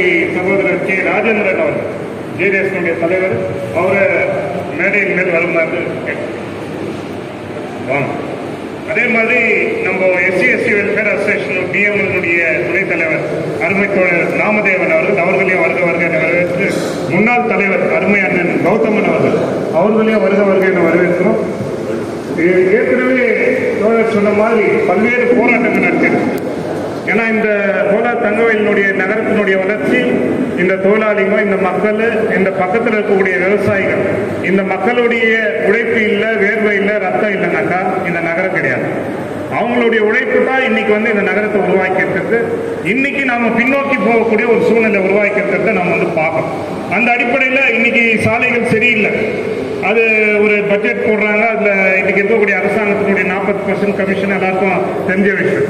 சகோதரர் கே ராஜேந்திரன் அவர்கள் ஜேடிஎஸ்னுடைய தலைவர் அவரை மேடையின் மேல் வருமாறு கேட்கிறேன். வாங்க அதே மாதிரி நம்ம எஸ்சி எஸ்சி வெல்ஃபேர் அசோசியேஷன் டிஎம்எல்னுடைய துணைத் தலைவர் அருமை தோழர் நாமதேவன் அவர்கள் அவர்களையும் வருக வருக என வரவேற்று முன்னாள் தலைவர் அருமை அண்ணன் கௌதமன் அவர்கள் அவர்களையும் வருக வருக என வரவேற்கிறோம் இது ஏற்கனவே தோழர் சொன்ன மாதிரி பல்வேறு போராட்டங்கள் நடக்கிறது ஏன்னா இந்த சோழா தங்கவேலினுடைய நகரத்தினுடைய வளர்ச்சி இந்த தொழிலாளிங்க இந்த மக்கள் இந்த பக்கத்தில் இருக்கக்கூடிய விவசாயிகள் இந்த மக்களுடைய உழைப்பு இல்லை வேர்வை இல்லை ரத்தம் இல்லைனாக்கா இந்த நகரம் கிடையாது அவங்களுடைய உழைப்பு தான் இன்னைக்கு வந்து இந்த நகரத்தை உருவாக்கி இருக்கிறது இன்னைக்கு நாம பின்னோக்கி போகக்கூடிய ஒரு சூழ்நிலை உருவாக்கி இருக்கிறத நம்ம வந்து பார்க்கணும் அந்த அடிப்படையில் இன்னைக்கு சாலைகள் சரியில்லை அது ஒரு பட்ஜெட் போடுறாங்க அதுல இன்னைக்கு இருக்கக்கூடிய அரசாங்கத்தினுடைய நாற்பது பர்சன்ட் கமிஷன் எல்லாருக்கும் தெரிஞ்ச விஷயம்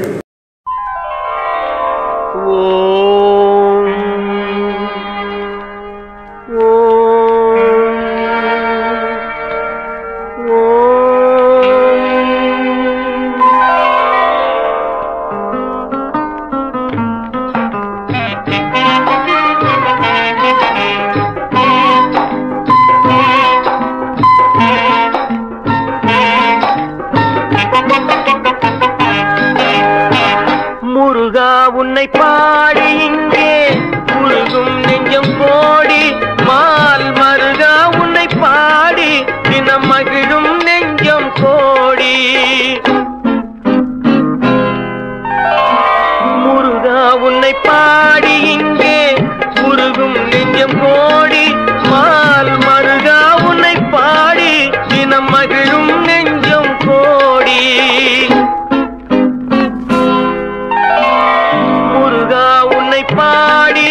ஓம் ஓம் ஓம் முருகா உன்னை பாடி இங்கே முருகும் நெஞ்சம் கோடி மால் மருகா உன்னை பாடி தினம் மகிழும் நெஞ்சம் கோடி முருகா உன்னை பாடி இங்கே முருகும் நெஞ்சம் கோடி மால் மருகா உன்னை பாடி தினம் மகிழும் நெஞ்சம் கோடி முருகா உன்னை பாடி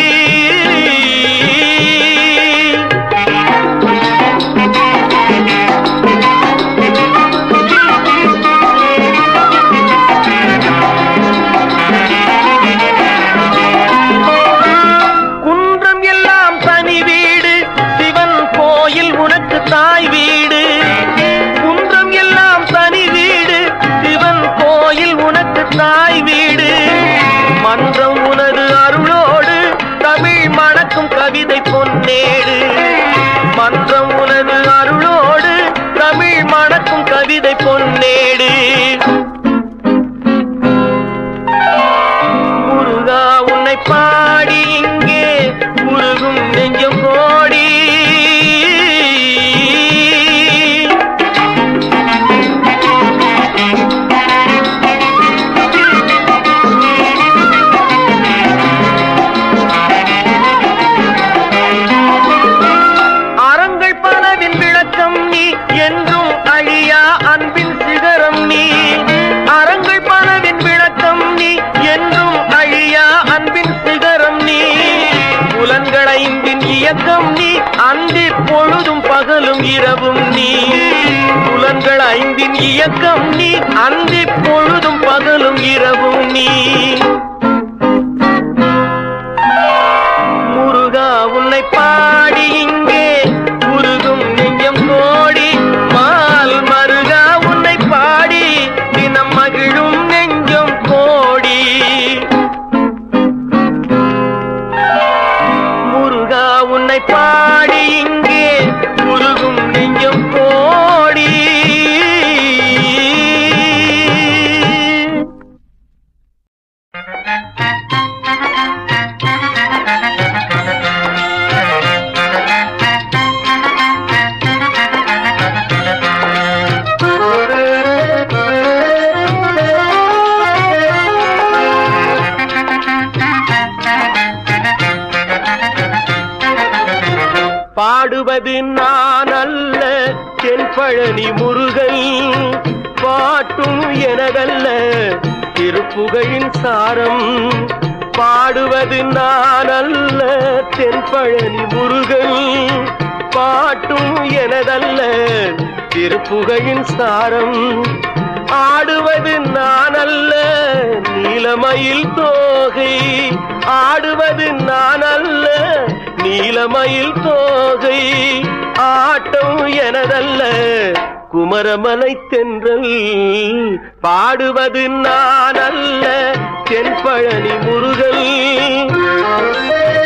குன்றம் எல்லாம் தனி வீடு சிவன் கோயில் உனக்கு தாய் வீடு குன்றம் எல்லாம் தனி வீடு சிவன் கோயில் உனக்கு தாய் வீடு மன்றம் உனது அருளோடு தமிழ் மணக்கும் கவிதை பொன்னேடு மன்றம் உனது அருளோடு தமிழ் மணக்கும் கவிதை பொன்னேடு முருகா உன்னை பாடி இங்கே முருகும் நெஞ்சம் கோடி அறங்கள் பலவின் விளக்கம் நீ என்றும் அழியா அன்பின் சிகரம் நீ அறங்கள் பலவின் விளக்கம் நீ என்றும் அழியா அன்பின் சிகரம் நீ புலன்கள் ஐந்தின் இயக்கம் நீ அந்தி பொழுதும் பகலும் இரவும் நீ புலன்கள் ஐந்தின் இயக்கம் நீ அந்தி பொழுதும் பகலும் இரவும் நீ முருகா உன்னை பாடி இங்கே முருகும் நெஞ்சம் கோடி மால் மருகா உன்னை பாடி தினம் மகிழும் நெஞ்சம் கோடி முருகா உன்னை பாடி இங்கே முருகும் நெஞ்சம் கோடி பாடுவது நான் அல்ல தென்பழனி முருகன் பாட்டும் எனதல்ல திருப்புகையின் சாரம் பாடுவது நான் அல்ல தென்பழனி முருகன் பாட்டும் எனதல்ல திருப்புகையின் சாரம் ஆடுவது நான் அல்ல நீலமயில் தோகை ஆடுவது நான் அல்ல நீலமயில் தோகை ஆட்டம் எனதல்ல குமரமலை தென்றல் பாடுவது நான் அல்ல தென்பழனி முருகல்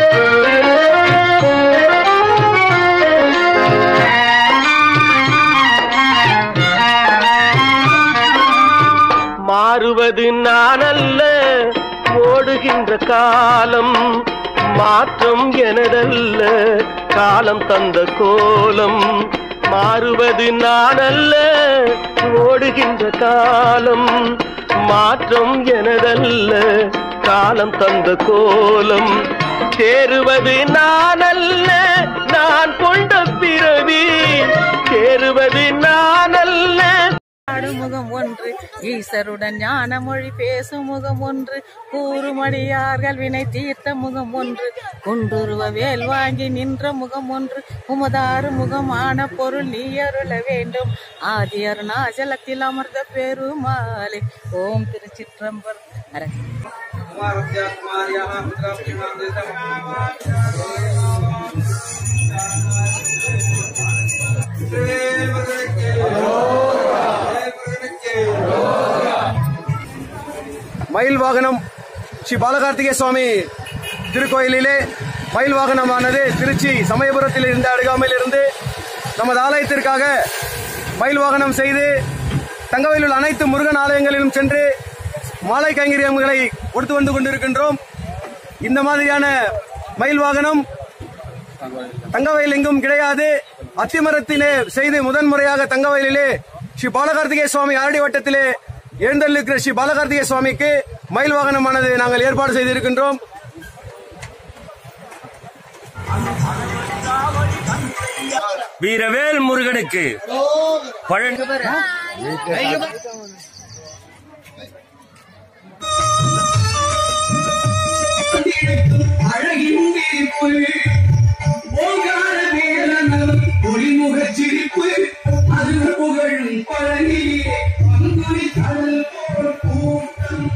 மாறுவது நான் அல்ல ஓடுகின்ற காலம் மாற்றம் எனதல்ல காலம் தந்த கோலம் மாறுவது நான் அல்ல ஓடுகின்ற காலம் மாற்றம் எனதல்ல காலம் தந்த கோலம் சேருவது நான் அல்ல நான் கொண்ட பிறவி சேருவது நான் அல்ல முகம் ஒன்று ஈசருடன் ஞான மொழி பேசும் முகம் ஒன்று கூறுமடியார்கள் வினை தீர்த்த முகம் ஒன்று குன்றுருவ வேல் வாங்கி நின்ற முகம் ஒன்று உமதாறு முகமான பொருள் நீ அருள வேண்டும் ஆதி அருணாச்சலத்தில் அமர்ந்த பெருமாளே ஓம் திருச்சிற்றம்பர் அரசு மயில் வாகனம் ஸ்ரீ பாலகார்த்திகே சுவாமி திருக்கோயிலிலே மயில் வாகனமானது திருச்சி சமயபுரத்தில் இருந்த அருகாமையில் இருந்து நமது ஆலயத்திற்காக மயில் வாகனம் செய்து தங்கவையில் உள்ள அனைத்து முருகன் ஆலயங்களிலும் சென்று மாலை கைங்கரியங்களை கொடுத்து வந்து கொண்டிருக்கின்றோம் இந்த மாதிரியான மயில் வாகனம் தங்கவயல் எங்கும் கிடையாது அத்திமரத்திலே செய்து முதன்முறையாக தங்கவயலிலே ஸ்ரீ பாலகார்த்திகேய சுவாமி அரடி வட்டத்திலே எழுந்தள்ளிருக்கிற ஸ்ரீ பாலகார்த்திகேய சுவாமிக்கு மயில் வாகனமானது நாங்கள் ஏற்பாடு செய்திருக்கின்றோம் வீரவேல் முருகனுக்கு பழனி ஒளிமுகச் சிரிப்பு அது புகழும் பழனியே பங்குனி கடல் போல் கூட்டம்